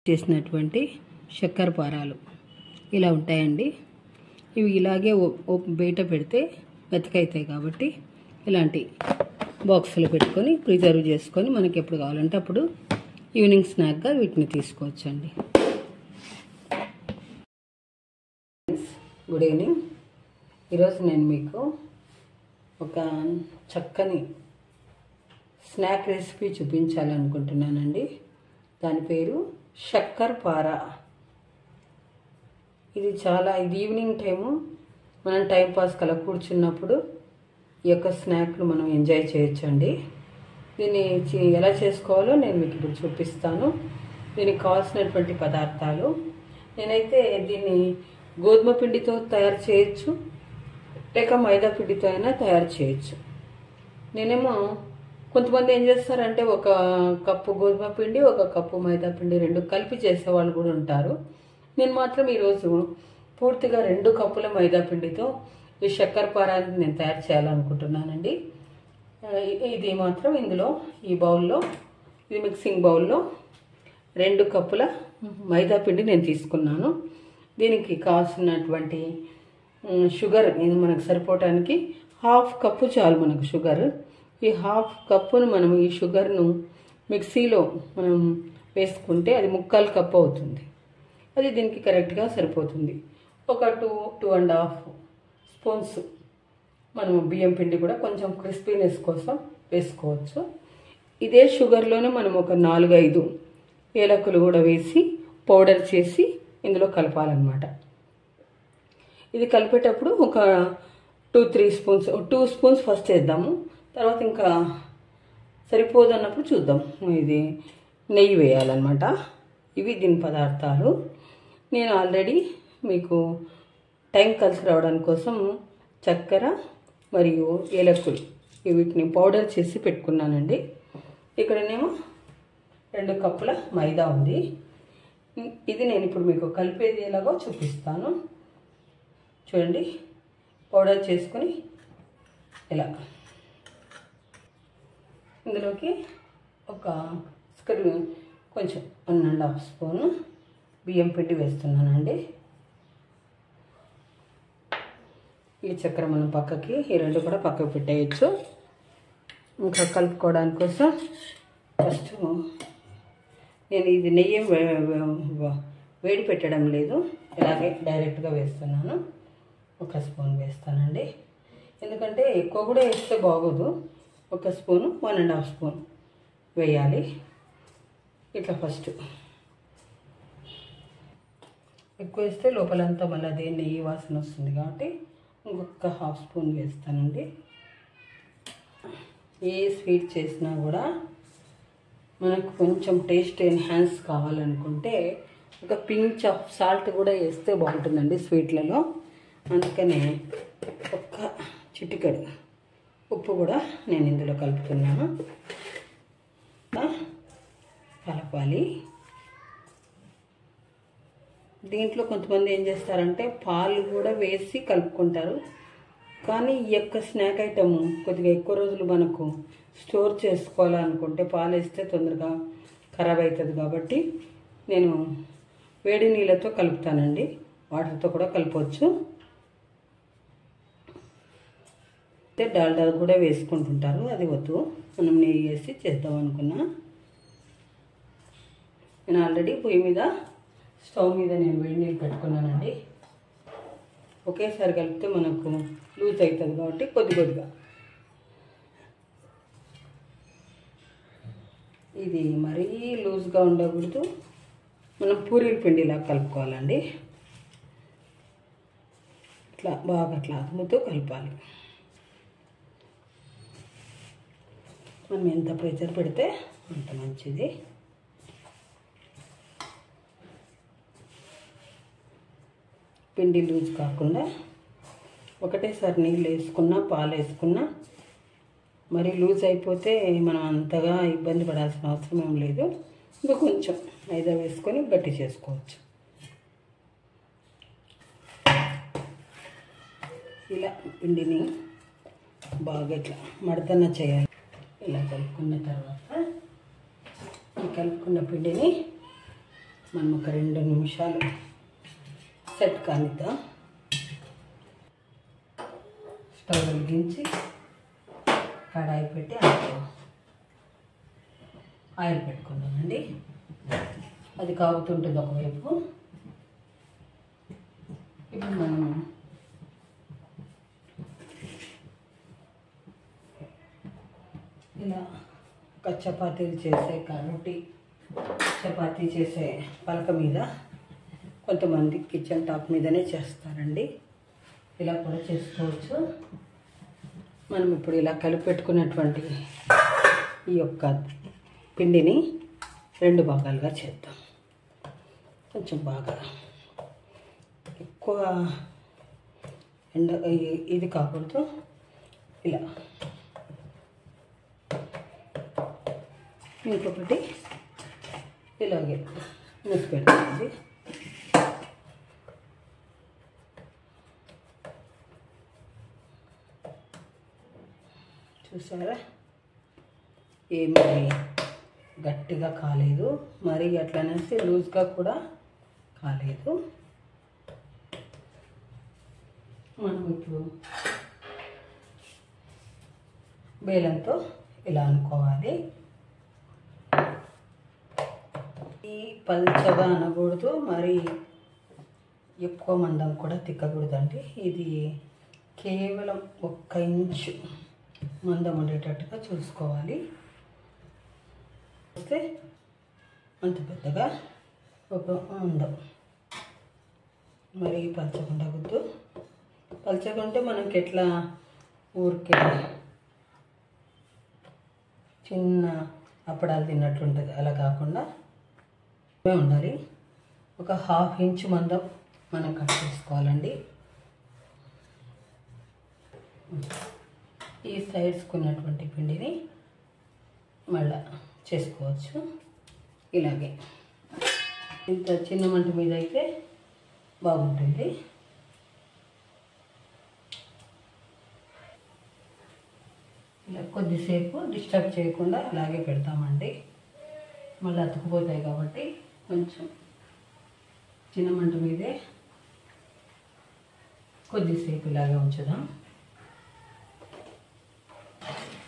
చేసినటువంటి చక్కెర పారాలు ఇలా ఉంటాయండి ఇవి ఇలాగే ఓ- ఓ- బయట పెడితే మెత్తకైతాయి కాబట్టి ఇలాంటి బాక్సులు పెట్టుకొని ప్రిజర్వ్ చేసుకొని మనకి ఎప్పుడు కావాలంటే అప్పుడు ఈవినింగ్ స్నాక్గా వీటిని తీసుకోవచ్చండి గుడ్ ఈవినింగ్ ఈరోజు నేను మీకు ఒక చక్కని స్నాక్ రెసిపీ చూపించాలనుకుంటున్నానండి దాని పేరు షక్కర్ పార ఇది చాలా ఇది ఈవినింగ్ టైము మనం టైం పాస్ కల కూర్చున్నప్పుడు ఈ యొక్క స్నాక్ను మనం ఎంజాయ్ చేయొచ్చండి దీన్ని చి- ఎలా చేసుకోవాలో నేను మీకు ఇప్పుడు చూపిస్తాను దీనికి కావాల్సినటువంటి పదార్థాలు నేనైతే దీన్ని గోధుమ పిండితో తయారు చేయొచ్చు లేక మైదా పిండితో అయినా తయారు చేయొచ్చు నేనేమో కొంతమంది ఏం చేస్తారంటే ఒక కప్పు గోధుమ పిండి ఒక కప్పు మైదా పిండి రెండు కలిపి చేసేవాళ్ళు కూడా ఉంటారు నేను మాత్రం ఈరోజు పూర్తిగా రెండు కప్పుల మైదా పిండితో ఈ చక్కెర పారాన్ని నేను తయారు చేయాలనుకుంటున్నానండి ఆ, ఇది మాత్రం ఇందులో ఈ బౌల్లో ఇది మిక్సింగ్ బౌల్లో రెండు కప్పుల మైదా పిండి నేను తీసుకున్నాను దీనికి కావాల్సినటువంటి ఉమ్, షుగర్ ఇది మనకు సరిపోవటానికి హాఫ్ కప్పు చాలు మనకు షుగర్ ఈ హాఫ్ కప్పును మనం ఈ షుగర్ను మిక్సీలో మనం వేసుకుంటే అది ముక్కాలు కప్పు అవుతుంది అది దీనికి కరెక్ట్గా సరిపోతుంది ఒక two two and half spoons మనం బియ్యం పిండి కూడా కొంచెం క్రిస్పీనెస్ కోసం వేసుకోవచ్చు ఇదే షుగర్లోనే మనం ఒక నాలుగు ఐదు ఏలకులు కూడా వేసి పౌడర్ చేసి ఇందులో కలపాలన్నమాట ఇది కలిపేటప్పుడు ఒక two three spoons two spoons first వేద్దాము తర్వాత ఇంకా సరిపోదు అన్నప్పుడు చూద్దాం ఇది నెయ్యి వేయాలన్నమాట ఇవి దీని పదార్థాలు నేను ఆల్రెడీ మీకు టైం కలిసి రావడానికి కోసం చక్కెర మరియు ఏలక్కులు వీటిని పౌడర్ చేసి పెట్టుకున్నానండి ఇక్కడనేమో రెండు కప్పుల మైదా ఉంది ఇది నేను ఇప్పుడు మీకు కలిపేది ఎలాగో చూపిస్తాను చూడండి పౌడర్ చేసుకొని ఇలా ఇందులోకి ఒక స్కర్ కొంచెం వన్ అండ్ హాఫ్ స్పూన్ బియ్యం పిండి వేస్తున్నానండి ఈ చక్కెర మనం పక్కకి ఈ రెండు కూడా పక్కకు పెట్టేయచ్చు ఇంకా కలుపుకోవడానికి కోసం ఫస్ట్ నేను ఇది నెయ్యి వే- వే- వేడి పెట్టడం లేదు ఇలాగే డైరెక్ట్గా వేస్తున్నాను ఒక స్పూన్ వేస్తానండి ఎందుకంటే ఎక్కువ కూడా వేస్తే బాగోదు ఒక spoon one and half spoon వేయాలి ఇట్లా ఫస్ట్ ఎక్కువ వేస్తే లోపలంతా మళ్ళీ అదే నెయ్యి వాసన వస్తుంది కాబట్టి ఇంకొక హాఫ్ స్పూన్ వేస్తానండి ఏ స్వీట్ చేసినా కూడా మనకు కొంచెం టేస్ట్ ఎన్హాన్స్ కావాలనుకుంటే ఒక పించ్ ఆఫ్ సాల్ట్ కూడా వేస్తే బాగుంటుందండి స్వీట్లలో అందుకనే ఒక్క చిటికెడు ఉప్పు కూడా నేను ఇందులో కలుపుతున్నాను ఆ, కలపాలి దీంట్లో కొంతమంది ఏం చేస్తారంటే పాలు కూడా వేసి కలుపుకుంటారు కానీ ఈ యొక్క స్నాక్ ఐటమ్ కొద్దిగా ఎక్కువ రోజులు మనకు స్టోర్ చేసుకోవాలనుకుంటే పాలు వేస్తే తొందరగా ఖరాబ్ అవుతుంది కాబట్టి నేను వేడి నీళ్ళతో కలుపుతానండి వాటర్తో కూడా కలపవచ్చు అయితే డాల్డా కూడా వేసుకుంటుంటారు అది వద్దు మనం నెయ్యి వేసి చేద్దాం అనుకున్నా నేను ఆల్రెడీ పొయ్యి మీద స్టవ్ మీద నేను వేడి నీళ్ళు పెట్టుకున్నానండి ఒకేసారి కలిపితే మనకు లూజ్ అవుతుంది కాబట్టి కొద్ది కొద్దిగా ఇది మరీ లూజ్గా ఉండకూడదు మనం పూరీల పిండిలా కలుపుకోవాలండి ఇట్లా బాగా అట్లా అదుముతూ కలపాలి మనం ఎంత ప్రెషర్ పెడితే అంత మంచిది పిండి లూజ్ కాకుండా ఒకటేసారి నీళ్ళు వేసుకున్నా పాలు వేసుకున్నా మరి లూజ్ అయిపోతే మనం అంతగా ఇబ్బంది పడాల్సిన అవసరం ఏం లేదు ఇంకా కొంచెం మైదా వేసుకొని గట్టి చేసుకోవచ్చు ఇలా పిండిని బాగా ఇట్లా మడతన చేయాలి ఇలా కలుపుకున్న తర్వాత ఈ కలుపుకున్న పిండిని మనం ఒక రెండు నిమిషాలు సెట్ కానిద్దాం స్టవ్ వెలిగించి కడాయి పెట్టి అందులో ఆయిల్ పెట్టుకుందామండి అది కాగుతుంటుంది ఒకవైపు ఇప్పుడు మనం ఇలా ఒక చపాతీలు చేసే రోటీ చపాతీ చేసే పలక మీద కొంతమంది కిచెన్ టాప్ మీదనే చేస్తారండి ఇలా కూడా చేసుకోవచ్చు మనం ఇప్పుడు ఇలా కలిపి పెట్టుకున్నటువంటి ఈ యొక్క పిండిని రెండు భాగాలుగా చేద్దాం కొంచెం బాగా ఎక్కువ ఎండ ఇ- ఇది కాకూడదు ఇలా ఇంకొకటి ఇలాగే మూసి పెట్టండి చూసారా ఏమి గట్టిగా కాలేదు మరి అట్లనేసి లూజ్గా కూడా కాలేదు మనం ఇప్పుడు బేలంతో ఇలా అనుకోవాలి ఈ పల్చగా అనకూడదు మరి ఎక్కువ మందం కూడా తిక్కకూడదండి ఇది కేవలం ఒక్క ఇంచు మందం ఉండేటట్టుగా చూసుకోవాలి వస్తే అంత పెద్దగా ఒక మందం మరి పల్చకుండా వద్దు పల్చకుంటే మనకి ఎట్లా ఊరికే చిన్న అప్పడాలు తిన్నట్టు ఉంటుంది అలా కాకుండా ఇవే ఉండాలి ఒక హాఫ్ ఇంచ్ మందం మనం కట్ చేసుకోవాలండి ఈ సైడ్స్కి ఉన్నటువంటి పిండిని మళ్ళా చేసుకోవచ్చు ఇలాగే ఇంత చిన్న మంట మీద అయితే బాగుంటుంది ఇలా కొద్దిసేపు డిస్టర్బ్ చేయకుండా ఇలాగే పెడతామండి మళ్ళీ అతుకుపోతాయి కాబట్టి కొంచెం చిన్న మంట మీదే కొద్దిసేపు ఇలాగే ఉంచుదాం